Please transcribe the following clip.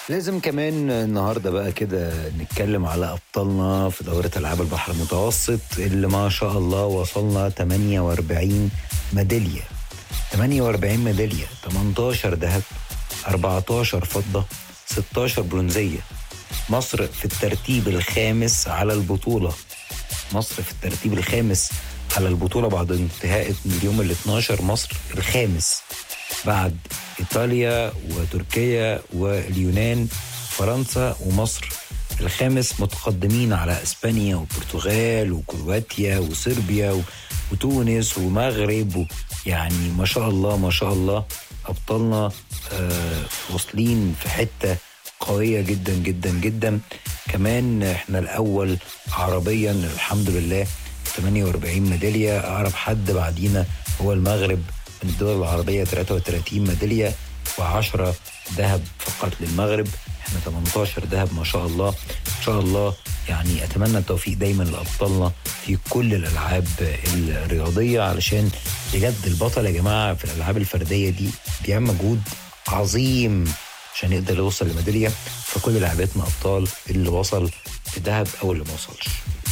لازم كمان النهارده بقى كده نتكلم على ابطالنا في دوره العاب البحر المتوسط اللي ما شاء الله وصلنا 48 ميداليه 48 ميداليه 18 ذهب 14 فضه 16 برونزيه مصر في الترتيب الخامس على البطوله مصر في الترتيب الخامس على البطوله بعد انتهاء اليوم ال 12 مصر الخامس بعد ايطاليا وتركيا واليونان فرنسا ومصر الخامس متقدمين على اسبانيا والبرتغال وكرواتيا وصربيا و- وتونس ومغرب و- يعني ما شاء الله ما شاء الله ابطالنا آه واصلين في حته قويه جدا جدا جدا كمان احنا الاول عربيا الحمد لله 48 ميداليه اقرب حد بعدينا هو المغرب من الدول العربيه 33 ميداليه و10 ذهب فقط للمغرب احنا 18 ذهب ما شاء الله ان شاء الله يعني اتمنى التوفيق دايما لابطالنا في كل الالعاب الرياضيه علشان بجد البطل يا جماعه في الالعاب الفرديه دي بيعمل مجهود عظيم عشان يقدر يوصل لميداليه فكل لاعباتنا ابطال اللي وصل في ذهب او اللي ما وصلش